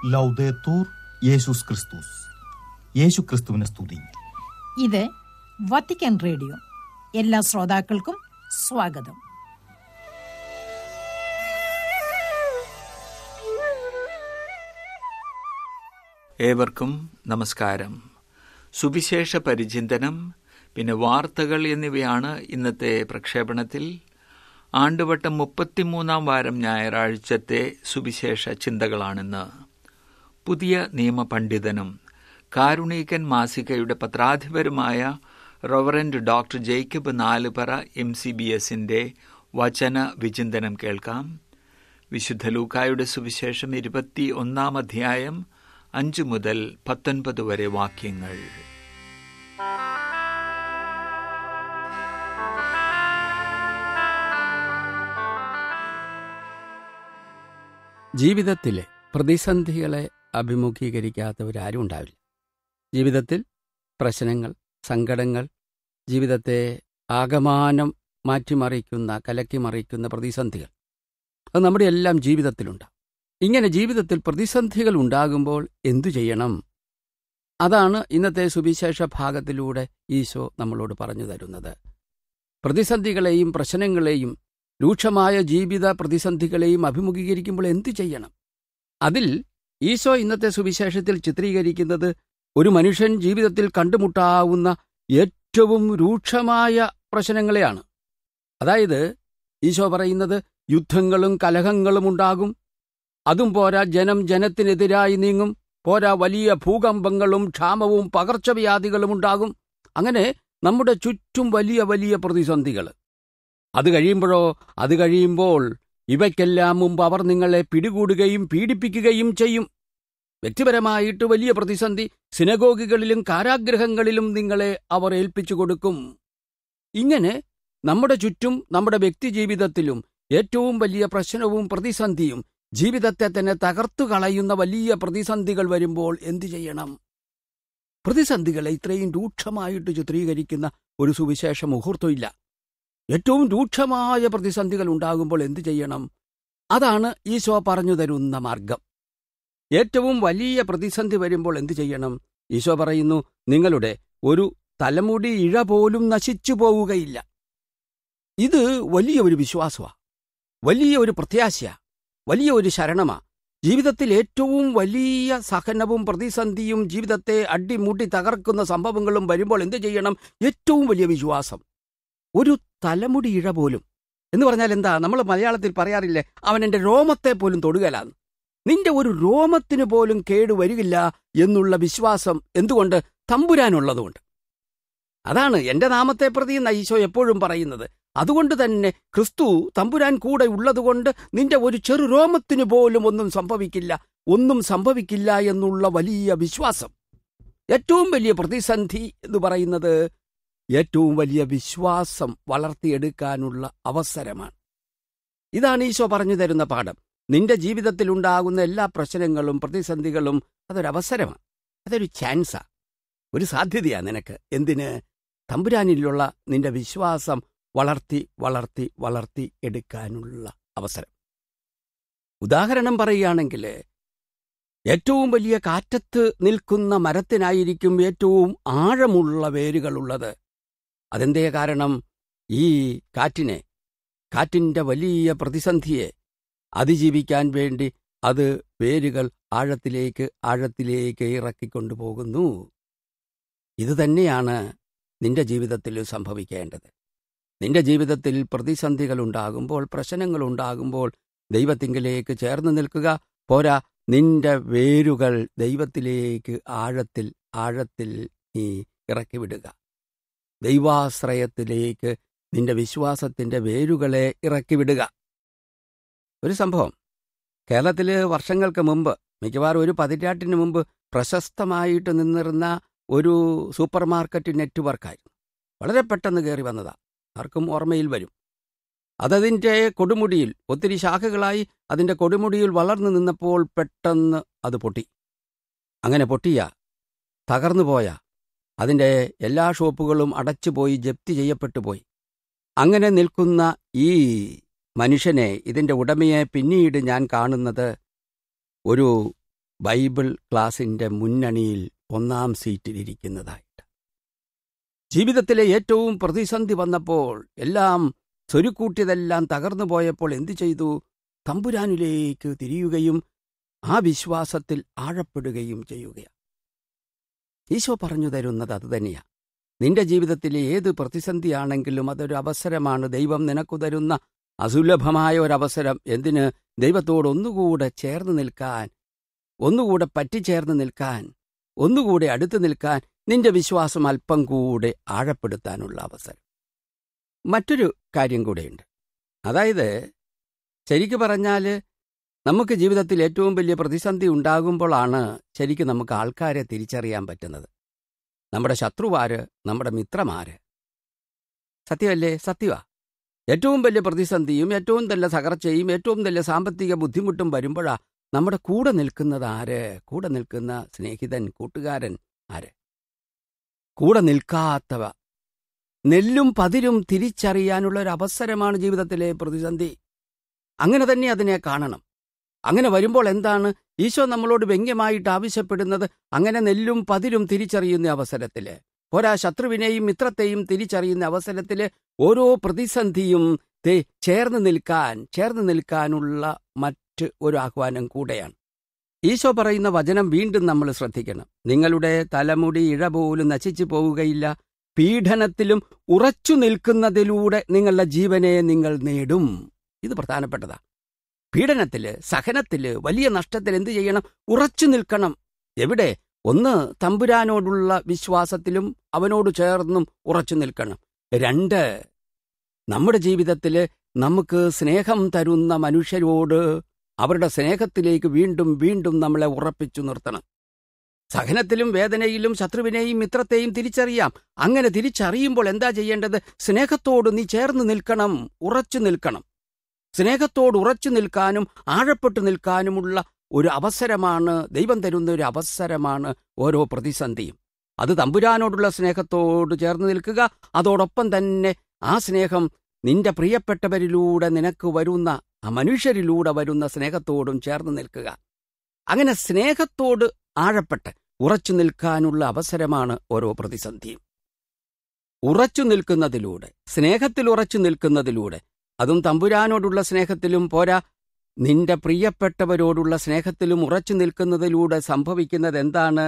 ലൗദേത്തൂർ യേശുസ് ക്രിസ്തുസ് യേശു ക്രിസ്തുവിനെ സ്തുതി ഇത് വത്തിക്കാൻ റേഡിയോ എല്ലാ ശ്രോതാക്കൾക്കും സ്വാഗതം ഏവർക്കും നമസ്കാരം സുവിശേഷ പരിചിന്തനം പിന്നെ വാർത്തകൾ എന്നിവയാണ് ഇന്നത്തെ പ്രക്ഷേപണത്തിൽ ആണ്ടുവട്ടം മുപ്പത്തിമൂന്നാം വാരം ഞായറാഴ്ചത്തെ സുവിശേഷ ചിന്തകളാണിന്ന് പുതിയ നിയമപണ്ഡിതനും കാരുണീകൻ മാസികയുടെ പത്രാധിപരുമായ reverend doctor Jacob Nalupara M C B എസിന്റെ വചന വിചിന്തനം കേൾക്കാം വിശുദ്ധ ലൂക്കായുടെ സുവിശേഷം ഇരുപത്തി ഒന്നാം അധ്യായം അഞ്ചു മുതൽ പത്തൊൻപത് വരെ വാക്യങ്ങൾ ജീവിതത്തിലെ പ്രതിസന്ധികളെ അഭിമുഖീകരിക്കാത്തവരാരും ഉണ്ടാവില്ല ജീവിതത്തിൽ പ്രശ്നങ്ങൾ സങ്കടങ്ങൾ ജീവിതത്തെ ആകമാനം മാറ്റിമറിക്കുന്ന കലക്കിമറിക്കുന്ന പ്രതിസന്ധികൾ അത് നമ്മുടെ എല്ലാം ജീവിതത്തിലുണ്ടാവും ഇങ്ങനെ ജീവിതത്തിൽ പ്രതിസന്ധികൾ ഉണ്ടാകുമ്പോൾ എന്തു ചെയ്യണം അതാണ് ഇന്നത്തെ സുവിശേഷ ഭാഗത്തിലൂടെ ഈശോ നമ്മളോട് പറഞ്ഞു തരുന്നത് പ്രതിസന്ധികളെയും പ്രശ്നങ്ങളെയും രൂക്ഷമായ ജീവിത പ്രതിസന്ധികളെയും അഭിമുഖീകരിക്കുമ്പോൾ എന്തു ചെയ്യണം അതിൽ ഈശോ ഇന്നത്തെ സുവിശേഷത്തിൽ ചിത്രീകരിക്കുന്നത് ഒരു മനുഷ്യൻ ജീവിതത്തിൽ കണ്ടുമുട്ടാവുന്ന ഏറ്റവും രൂക്ഷമായ പ്രശ്നങ്ങളെയാണ് അതായത് ഈശോ പറയുന്നത് യുദ്ധങ്ങളും കലഹങ്ങളും ഉണ്ടാകും അതും പോരാ ജനം ജനത്തിനെതിരായി നീങ്ങും പോരാ വലിയ ഭൂകമ്പങ്ങളും ക്ഷാമവും പകർച്ചവ്യാധികളും ഉണ്ടാകും അങ്ങനെ നമ്മുടെ ചുറ്റും വലിയ വലിയ പ്രതിസന്ധികൾ അത് കഴിയുമ്പോഴോ അത് കഴിയുമ്പോൾ ഇവയ്ക്കെല്ലാം മുമ്പ് അവർ നിങ്ങളെ പിടികൂടുകയും പീഡിപ്പിക്കുകയും ചെയ്യും വ്യക്തിപരമായിട്ട് വലിയ പ്രതിസന്ധി സിനഗോഗികളിലും കാരാഗ്രഹങ്ങളിലും നിങ്ങളെ അവർ ഏൽപ്പിച്ചു കൊടുക്കും ഇങ്ങനെ നമ്മുടെ ചുറ്റും നമ്മുടെ വ്യക്തിജീവിതത്തിലും ഏറ്റവും വലിയ പ്രശ്നവും പ്രതിസന്ധിയും ജീവിതത്തെ തന്നെ തകർത്തു കളയുന്ന വലിയ പ്രതിസന്ധികൾ വരുമ്പോൾ എന്തു ചെയ്യണം പ്രതിസന്ധികളെ ഇത്രയും രൂക്ഷമായിട്ട് ചിത്രീകരിക്കുന്ന ഒരു സുവിശേഷ മുഹൂർത്തമില്ല ഏറ്റവും രൂക്ഷമായ പ്രതിസന്ധികൾ ഉണ്ടാകുമ്പോൾ എന്തു ചെയ്യണം അതാണ് ഈശോ പറഞ്ഞു തരുന്ന മാർഗം ഏറ്റവും വലിയ പ്രതിസന്ധി വരുമ്പോൾ എന്തു ചെയ്യണം ഈശോ പറയുന്നു നിങ്ങളുടെ ഒരു തലമുടി ഇഴ പോലും നശിച്ചു പോവുകയില്ല ഇത് വലിയ ഒരു വിശ്വാസമാണ് വലിയ ഒരു പ്രത്യാശയാ വലിയ ഒരു ശരണമാ ജീവിതത്തിൽ ഏറ്റവും വലിയ സഹനവും പ്രതിസന്ധിയും ജീവിതത്തെ അടിമുടി തകർക്കുന്ന സംഭവങ്ങളും വരുമ്പോൾ എന്തു ചെയ്യണം ഏറ്റവും വലിയ വിശ്വാസം ഒരു തലമുടി ഇഴ പോലും എന്ന് പറഞ്ഞാൽ എന്താ നമ്മൾ മലയാളത്തിൽ പറയാറില്ലേ അവൻ എൻ്റെ രോമത്തെ പോലും തൊടുകലാന്ന് നിന്റെ ഒരു രോമത്തിന് പോലും കേട് വരികില്ല എന്നുള്ള വിശ്വാസം എന്തുകൊണ്ട് തമ്പുരാനുള്ളതുകൊണ്ട് അതാണ് എന്റെ നാമത്തെ പ്രതി എന്ന ഈശോ എപ്പോഴും പറയുന്നത് അതുകൊണ്ട് തന്നെ ക്രിസ്തു തമ്പുരാൻ കൂടെ ഉള്ളതുകൊണ്ട് നിന്റെ ഒരു ചെറു രോമത്തിന് പോലും ഒന്നും സംഭവിക്കില്ല ഒന്നും സംഭവിക്കില്ല എന്നുള്ള വലിയ വിശ്വാസം ഏറ്റവും വലിയ പ്രതിസന്ധി എന്ന് പറയുന്നത് ഏറ്റവും വലിയ വിശ്വാസം വളർത്തിയെടുക്കാനുള്ള അവസരമാണ് ഇതാണ് ഈശോ പറഞ്ഞു തരുന്ന പാഠം നിന്റെ ജീവിതത്തിൽ ഉണ്ടാകുന്ന എല്ലാ പ്രശ്നങ്ങളും പ്രതിസന്ധികളും അതൊരവസരമാണ് അതൊരു ചാൻസാ ഒരു സാധ്യതയാ നിനക്ക് എന്തിന് തമ്പുരാനിലുള്ള നിന്റെ വിശ്വാസം വളർത്തി വളർത്തി വളർത്തി എടുക്കാനുള്ള അവസരം ഉദാഹരണം പറയുകയാണെങ്കിൽ ഏറ്റവും വലിയ കാറ്റത്ത് നിൽക്കുന്ന മരത്തിനായിരിക്കും ഏറ്റവും ആഴമുള്ള വേരുകളുള്ളത് അതെന്തേ കാരണം ഈ കാറ്റിനെ കാറ്റിന്റെ വലിയ പ്രതിസന്ധിയെ അതിജീവിക്കാൻ വേണ്ടി അത് വേരുകൾ ആഴത്തിലേക്ക് ആഴത്തിലേക്ക് ഇറക്കിക്കൊണ്ടുപോകുന്നു ഇത് തന്നെയാണ് നിന്റെ ജീവിതത്തിൽ സംഭവിക്കേണ്ടത് നിന്റെ ജീവിതത്തിൽ പ്രതിസന്ധികൾ ഉണ്ടാകുമ്പോൾ പ്രശ്നങ്ങൾ ഉണ്ടാകുമ്പോൾ ദൈവത്തിങ്കിലേക്ക് ചേർന്ന് നിൽക്കുക പോരാ നിന്റെ വേരുകൾ ദൈവത്തിലേക്ക് ആഴത്തിൽ ആഴത്തിൽ നീ ഇറക്കിവിടുക ദൈവാശ്രയത്തിലേക്ക് നിന്റെ വിശ്വാസത്തിന്റെ വേരുകളെ ഇറക്കിവിടുക ഒരു സംഭവം കേരളത്തിൽ വർഷങ്ങൾക്ക് മുമ്പ് മിക്കവാറും ഒരു പതിറ്റാണ്ടിന് മുമ്പ് പ്രശസ്തമായിട്ട് നിന്നിരുന്ന ഒരു സൂപ്പർ മാർക്കറ്റ് നെറ്റ്വർക്കായിരുന്നു വളരെ പെട്ടെന്ന് കയറി വന്നതാ ആർക്കും ഓർമ്മയിൽ വരും അതതിൻ്റെ കൊടുമുടിയിൽ ഒത്തിരി ശാഖകളായി അതിൻ്റെ കൊടുമുടിയിൽ വളർന്നു നിന്നപ്പോൾ പെട്ടെന്ന് അത് പൊട്ടി അങ്ങനെ പൊട്ടിയ തകർന്നുപോയ അതിൻ്റെ എല്ലാ ഷോപ്പുകളും അടച്ചുപോയി ജപ്തി ചെയ്യപ്പെട്ടു പോയി അങ്ങനെ നിൽക്കുന്ന ഈ മനുഷ്യനെ ഇതിൻ്റെ ഉടമയെ പിന്നീട് ഞാൻ കാണുന്നത് ഒരു ബൈബിൾ ക്ലാസിന്റെ മുന്നണിയിൽ ഒന്നാം സീറ്റിലിരിക്കുന്നതായിട്ട് ജീവിതത്തിലെ ഏറ്റവും പ്രതിസന്ധി വന്നപ്പോൾ എല്ലാം സ്വരുക്കൂട്ടിയതെല്ലാം തകർന്നു പോയപ്പോൾ എന്തു ചെയ്തു തമ്പുരാനിലേക്ക് തിരിയുകയും ആ വിശ്വാസത്തിൽ ആഴപ്പെടുകയും ചെയ്യുകയാണ് ഈശോ പറഞ്ഞു തരുന്നത് അതുതന്നെയാണ് നിന്റെ ജീവിതത്തിലെ ഏത് പ്രതിസന്ധിയാണെങ്കിലും അതൊരു അവസരമാണ് ദൈവം നിനക്കു തരുന്ന അസുലഭമായ ഒരവസരം എന്തിന് ദൈവത്തോട് ഒന്നുകൂടെ ചേർന്ന് നിൽക്കാൻ ഒന്നുകൂടെ പറ്റിച്ചേർന്ന് നിൽക്കാൻ ഒന്നുകൂടെ അടുത്ത് നിൽക്കാൻ നിന്റെ വിശ്വാസം അല്പം കൂടെ ആഴപ്പെടുത്താനുള്ള അവസരം മറ്റൊരു കാര്യം കൂടെയുണ്ട് അതായത് ശരിക്കു പറഞ്ഞാൽ നമുക്ക് ജീവിതത്തിൽ ഏറ്റവും വലിയ പ്രതിസന്ധി ഉണ്ടാകുമ്പോഴാണ് ശരിക്കും നമുക്ക് ആൾക്കാരെ തിരിച്ചറിയാൻ പറ്റുന്നത് നമ്മുടെ ശത്രുവാര് നമ്മുടെ മിത്രമാര് സത്യമല്ലേ സത്യമാ ഏറ്റവും വലിയ പ്രതിസന്ധിയും ഏറ്റവും നല്ല തകർച്ചയും ഏറ്റവും നല്ല സാമ്പത്തിക ബുദ്ധിമുട്ടും വരുമ്പോഴാ നമ്മുടെ കൂടെ നിൽക്കുന്നത് ആര് കൂടെ നിൽക്കുന്ന സ്നേഹിതൻ കൂട്ടുകാരൻ ആര് കൂടെ നിൽക്കാത്തവ നെല്ലും പതിരും തിരിച്ചറിയാനുള്ള ഒരു അവസരമാണ് ജീവിതത്തിലെ പ്രതിസന്ധി അങ്ങനെ തന്നെ അതിനെ കാണണം അങ്ങനെ വരുമ്പോൾ എന്താണ് ഈശോ നമ്മളോട് വ്യംഗ്യമായിട്ട് ആവശ്യപ്പെടുന്നത് അങ്ങനെ നെല്ലും പതിരും തിരിച്ചറിയുന്ന അവസരത്തില് പോരാ ശത്രുവിനെയും മിത്രത്തെയും തിരിച്ചറിയുന്ന അവസരത്തില് ഓരോ പ്രതിസന്ധിയും ദേ ചേർന്ന് നിൽക്കാൻ ചേർന്ന് നിൽക്കാനുള്ള മറ്റ് ഒരു ആഹ്വാനം കൂടെയാണ് ഈശോ പറയുന്ന വചനം വീണ്ടും നമ്മൾ ശ്രദ്ധിക്കണം നിങ്ങളുടെ തലമുടി ഇഴ പോലും നശിച്ചു പോവുകയില്ല പീഡനത്തിലും ഉറച്ചു നിൽക്കുന്നതിലൂടെ നിങ്ങളുടെ ജീവനെ നിങ്ങൾ നേടും ഇത് പ്രധാനപ്പെട്ടതാ പീഡനത്തില് സഹനത്തില് വലിയ നഷ്ടത്തിൽ എന്തു ചെയ്യണം ഉറച്ചു നിൽക്കണം എവിടെ ഒന്ന് തമ്പുരാനോടുള്ള വിശ്വാസത്തിലും അവനോട് ചേർന്നും ഉറച്ചു നിൽക്കണം രണ്ട് നമ്മുടെ ജീവിതത്തില് നമുക്ക് സ്നേഹം തരുന്ന മനുഷ്യരോട് അവരുടെ സ്നേഹത്തിലേക്ക് വീണ്ടും വീണ്ടും നമ്മളെ ഉറപ്പിച്ചു നിർത്തണം സഹനത്തിലും വേദനയിലും ശത്രുവിനെയും മിത്രത്തെയും തിരിച്ചറിയാം അങ്ങനെ തിരിച്ചറിയുമ്പോൾ എന്താ ചെയ്യേണ്ടത് സ്നേഹത്തോട് നീ ചേർന്ന് നിൽക്കണം ഉറച്ചു നിൽക്കണം സ്നേഹത്തോട് ഉറച്ചു നിൽക്കാനും ആഴപ്പെട്ടു നിൽക്കാനുമുള്ള ഒരു അവസരമാണ് ദൈവം തരുന്ന ഒരു അവസരമാണ് ഓരോ പ്രതിസന്ധിയും അത് തമ്പുരാനോടുള്ള സ്നേഹത്തോട് ചേർന്ന് നിൽക്കുക അതോടൊപ്പം തന്നെ ആ സ്നേഹം നിന്റെ പ്രിയപ്പെട്ടവരിലൂടെ നിനക്ക് വരുന്ന ആ മനുഷ്യരിലൂടെ വരുന്ന സ്നേഹത്തോടും ചേർന്ന് നിൽക്കുക അങ്ങനെ സ്നേഹത്തോട് ആഴപ്പെട്ട് ഉറച്ചു നിൽക്കാനുള്ള അവസരമാണ് ഓരോ പ്രതിസന്ധിയും ഉറച്ചു നിൽക്കുന്നതിലൂടെ സ്നേഹത്തിൽ ഉറച്ചു നിൽക്കുന്നതിലൂടെ അതും തമ്പുരാനോടുള്ള സ്നേഹത്തിലും പോരാ നിന്റെ പ്രിയപ്പെട്ടവരോടുള്ള സ്നേഹത്തിലും ഉറച്ചു നിൽക്കുന്നതിലൂടെ സംഭവിക്കുന്നത് എന്താണ്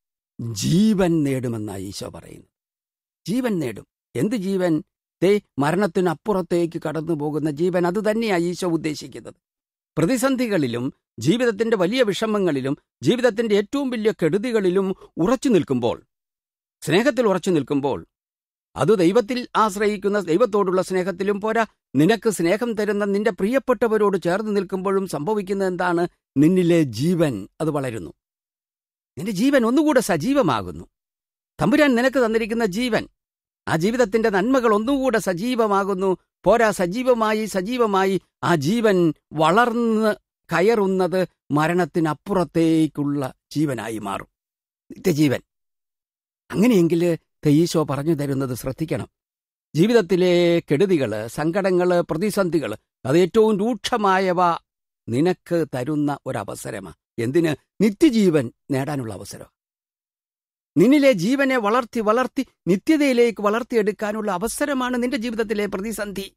ജീവൻ നേടുമെന്നാണ് ഈശോ പറയുന്നത് ജീവൻ നേടും എന്ത് ജീവൻ തേ മരണത്തിനപ്പുറത്തേക്ക് കടന്നു പോകുന്ന ജീവൻ അതുതന്നെയാണ് ഈശോ ഉദ്ദേശിക്കുന്നത് പ്രതിസന്ധികളിലും ജീവിതത്തിന്റെ വലിയ വിഷമങ്ങളിലും ജീവിതത്തിന്റെ ഏറ്റവും വലിയ കെടുതികളിലും ഉറച്ചു നിൽക്കുമ്പോൾ സ്നേഹത്തിൽ ഉറച്ചു നിൽക്കുമ്പോൾ അത് ദൈവത്തിൽ ആശ്രയിക്കുന്ന ദൈവത്തോടുള്ള സ്നേഹത്തിലും പോരാ നിനക്ക് സ്നേഹം തരുന്ന നിന്റെ പ്രിയപ്പെട്ടവരോട് ചേർന്ന് നിൽക്കുമ്പോഴും സംഭവിക്കുന്നത് എന്താണ് നിന്നിലെ ജീവൻ അത് വളരുന്നു നിന്റെ ജീവൻ ഒന്നുകൂടെ സജീവമാകുന്നു തമ്പുരാൻ നിനക്ക് തന്നിരിക്കുന്ന ജീവൻ ആ ജീവിതത്തിന്റെ നന്മകൾ ഒന്നുകൂടെ സജീവമാകുന്നു പോരാ സജീവമായി സജീവമായി ആ ജീവൻ വളർന്ന് കയറുന്നത് മരണത്തിനപ്പുറത്തേക്കുള്ള ജീവനായി മാറും നിത്യജീവൻ അങ്ങനെയെങ്കിൽ ഈശോ പറഞ്ഞു തരുന്നത് ശ്രദ്ധിക്കണം ജീവിതത്തിലെ കെടുതികള് സങ്കടങ്ങള് പ്രതിസന്ധികള് അത് ഏറ്റവും രൂക്ഷമായവ നിനക്ക് തരുന്ന ഒരവസരമാണ് എന്തിന് നിത്യജീവൻ നേടാനുള്ള അവസരം നിന്നിലെ ജീവനെ വളർത്തി വളർത്തി നിത്യതയിലേക്ക് വളർത്തിയെടുക്കാനുള്ള അവസരമാണ് നിന്റെ ജീവിതത്തിലെ പ്രതിസന്ധി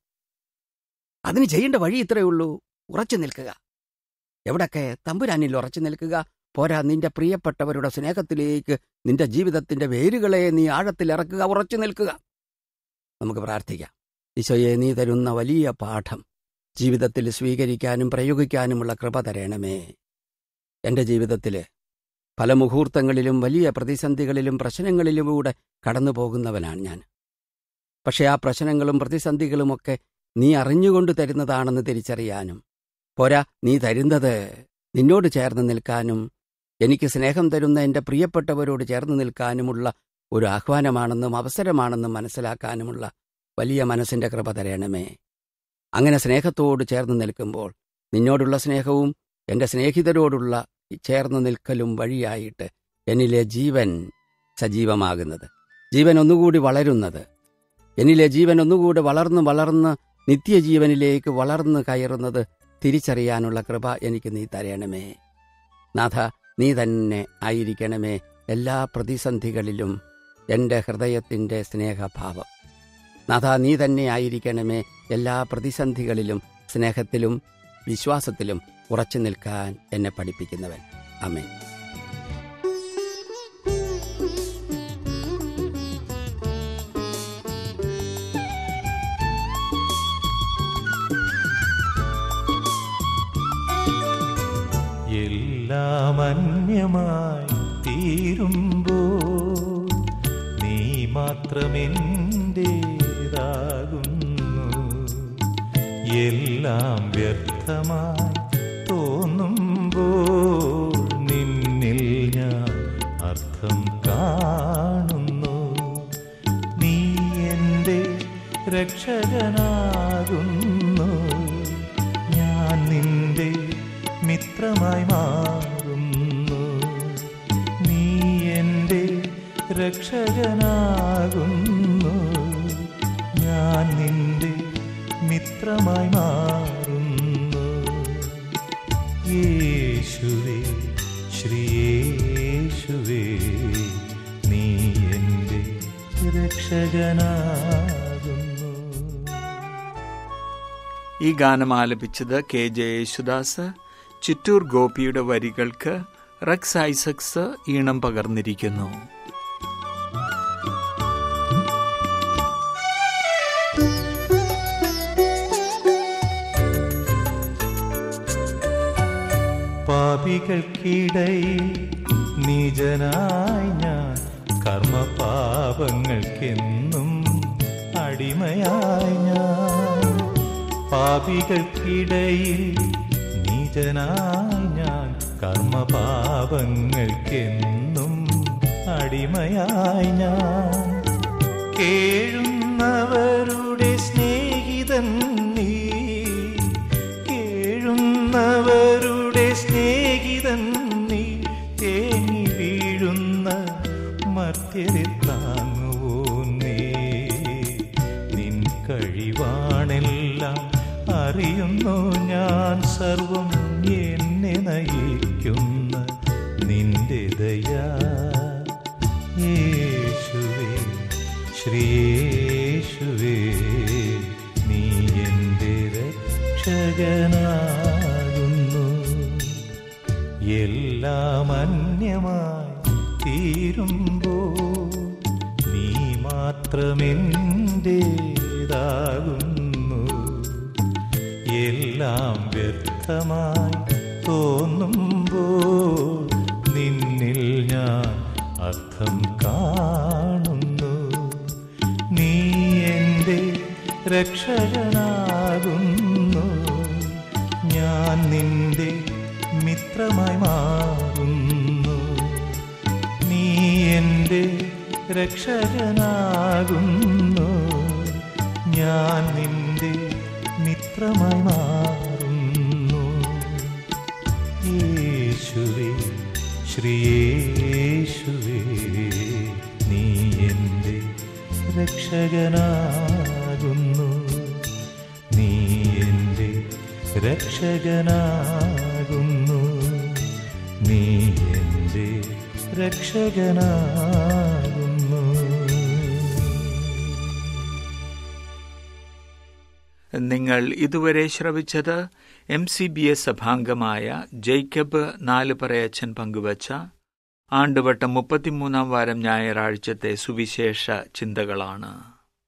അതിന് ചെയ്യേണ്ട വഴി ഇത്രയേ ഉള്ളൂ ഉറച്ചു നിൽക്കുക എവിടൊക്കെ തമ്പുരാനിൽ ഉറച്ചു നിൽക്കുക പോരാ നിന്റെ പ്രിയപ്പെട്ടവരുടെ സ്നേഹത്തിലേക്ക് നിന്റെ ജീവിതത്തിന്റെ വേരുകളെ നീ ആഴത്തിലിറക്കുക ഉറച്ചു നിൽക്കുക നമുക്ക് പ്രാർത്ഥിക്കാം ഈശോയെ നീ തരുന്ന വലിയ പാഠം ജീവിതത്തിൽ സ്വീകരിക്കാനും പ്രയോഗിക്കാനുമുള്ള കൃപ തരണമേ എൻ്റെ ജീവിതത്തിൽ പല മുഹൂർത്തങ്ങളിലും വലിയ പ്രതിസന്ധികളിലും പ്രശ്നങ്ങളിലുമൂടെ കടന്നു പോകുന്നവനാണ് ഞാൻ പക്ഷെ ആ പ്രശ്നങ്ങളും പ്രതിസന്ധികളുമൊക്കെ നീ അറിഞ്ഞുകൊണ്ട് തരുന്നതാണെന്ന് തിരിച്ചറിയാനും പോരാ നീ തരുന്നത് നിന്നോട് ചേർന്ന് നിൽക്കാനും എനിക്ക് സ്നേഹം തരുന്ന എൻ്റെ പ്രിയപ്പെട്ടവരോട് ചേർന്ന് നിൽക്കാനുമുള്ള ഒരു ആഹ്വാനമാണെന്നും അവസരമാണെന്നും മനസ്സിലാക്കാനുമുള്ള വലിയ മനസ്സിൻ്റെ കൃപ തരണമേ അങ്ങനെ സ്നേഹത്തോട് ചേർന്ന് നിൽക്കുമ്പോൾ നിന്നോടുള്ള സ്നേഹവും എൻ്റെ സ്നേഹിതരോടുള്ള ചേർന്ന് നിൽക്കലും വഴിയായിട്ട് എന്നിലെ ജീവൻ സജീവമാകുന്നത് ജീവൻ ഒന്നുകൂടി വളരുന്നത് എന്നിലെ ജീവൻ ഒന്നുകൂടി വളർന്ന് വളർന്ന് നിത്യജീവനിലേക്ക് വളർന്ന് കയറുന്നത് തിരിച്ചറിയാനുള്ള കൃപ എനിക്ക് നീ തരണമേ നാഥ നീ തന്നെ ആയിരിക്കണമേ എല്ലാ പ്രതിസന്ധികളിലും എൻ്റെ ഹൃദയത്തിൻ്റെ സ്നേഹഭാവം നാഥ നീ തന്നെ ആയിരിക്കണമേ എല്ലാ പ്രതിസന്ധികളിലും സ്നേഹത്തിലും വിശ്വാസത്തിലും ഉറച്ചു നിൽക്കാൻ എന്നെ പഠിപ്പിക്കുന്നവൻ അമേൻ എല്ലാം അന്യമായി തീരുമ്പോ നീ മാത്രമെൻ്റേതാകുന്നു എല്ലാം വ്യർത്ഥമായി തോന്നുമ്പോൾ നിന്നിൽ ഞാൻ അർത്ഥം കാണുന്നു നീ എൻ്റെ രക്ഷകനാകുന്നു ഞാൻ നിന്റെ മിത്രമായി മാറുന്നു നീ എൻ്റെ രക്ഷകനാകുന്നു ഞാൻ നിന്റെ മിത്രമായി മാറുന്നു യേശുവേ ശ്രീയേശുവേ നീ എൻ്റെ രക്ഷകനാകുന്നു ഈ ഗാനം ആലപിച്ചത് കെ ജെ യേശുദാസ് ചിറ്റൂർ ഗോപിയുടെ വരികൾക്ക് റക്സ് ഐസക്സ് ഈണം പകർന്നിരിക്കുന്നു പാപികൾക്കിടയിൽ നിജനായി ഞാൻ കർമ്മപാപങ്ങൾക്കെന്നും അടിമയായി ഞാൻ പാപികൾക്കിടയിൽ നീചനായി ഞാൻ കർമ്മപാപങ്ങൾക്കെന്നും അടിമയായി ഞാൻ കേഴുന്നവരുടെ സ്നേഹിതൻ നീ കേഴുന്നവരുടെ സ്നേഹിതൻ നീ തേങ്ങി വീഴുന്ന മർത്യരെ താങ്ങുവോ നീ നിൻ കഴിവാണെല്ലാം അറിയുന്നു ഞാൻ സർവം എന്നെ നയിക്കുന്ന നിന്റെ ദയാ യേശുവേ ശ്രീയേശുവേ നീ എൻ്റെ രക്ഷകനാകുന്നു എല്ലാം അന്യമായി തീരുമ്പോ നീ മാത്രമെൻ്റേതാകുന്നു എല്ലാം വ്യർത്ഥമായി തോന്നുമ്പോൾ നിന്നിൽ ഞാൻ അർത്ഥം കാണുന്നു നീ എൻ്റെ രക്ഷകനാകുന്നു ഞാൻ നിന്റെ മിത്രമായി മാറുന്നു നീ എൻ്റെ രക്ഷകനാകുന്നു ഞാൻ നിന്റെ മിത്രമായി മാറുന്നു യേശുവേ ശ്രീയേശുവേ നീ എൻ്റെ രക്ഷകനാകുന്നു നീ എൻ്റെ രക്ഷകനാകുന്നു നീ എൻ്റെ രക്ഷകനാകുന്നു നിങ്ങൾ ഇതുവരെ ശ്രവിച്ചത് എം സി ബി എസ് സഭാംഗമായ ജേക്കബ് നാല് പറയച്ചൻ പങ്കുവച്ച ആണ്ടുവട്ടം മുപ്പത്തിമൂന്നാം വാരം ഞായറാഴ്ചത്തെ സുവിശേഷ ചിന്തകളാണ്